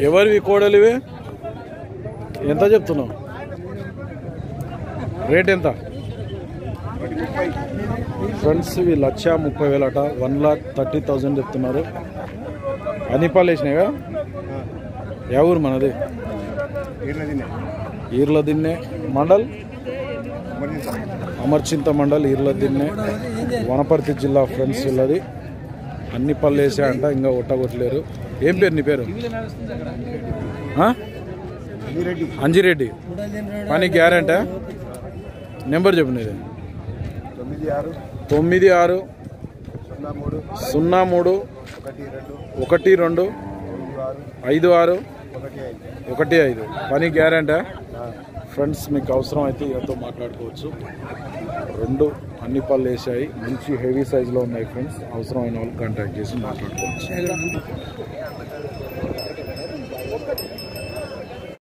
ఎవరివి కోడలు ఇవి ఎంత చెప్తున్నావు రేట్ ఎంత ఫ్రెండ్స్ ఇవి లక్ష ముప్పై వేలట వన్ లాక్ థర్టీ థౌజండ్ చెప్తున్నారు అన్ని పాలు వేసినాయిగా ఏ ఊరు మనది ఈర్ల దిన్నే మండల్ అమర్చింత మండల్ ఈర్ల దిన్నే వనపర్తి జిల్లా ఫ్రెండ్స్ వీళ్ళది అన్ని పళ్ళు వేసాయంట ఇంకా ఒట్టగొట్టలేరు ఏం పేరు నీ పేరు ఆ? అంజిరెడ్డి పని గ్యారెంటా నెంబర్ చెప్పు నీది తొమ్మిది ఆరు తొమ్మిది ఆరు సున్నా మూడు సున్నా మూడు ఒకటి రెండు ఒకటి రెండు ఐదు ఆరు ఐదు ఆరు ఒకటి ఐదు ఒకటి ఐదు పని గ్యారెంటా ఫ్రెండ్స్ మీకు అవసరం అయితే ఇవతో మాట్లాడుకోవచ్చు రెండు అన్ని పళ్ళు వేసాయి మంచి హెవీ సైజులో ఉన్నాయి ఫ్రెండ్స్ అవసరమైన వాళ్ళు కాంటాక్ట్ చేసి మాట్లాడుకోవచ్చు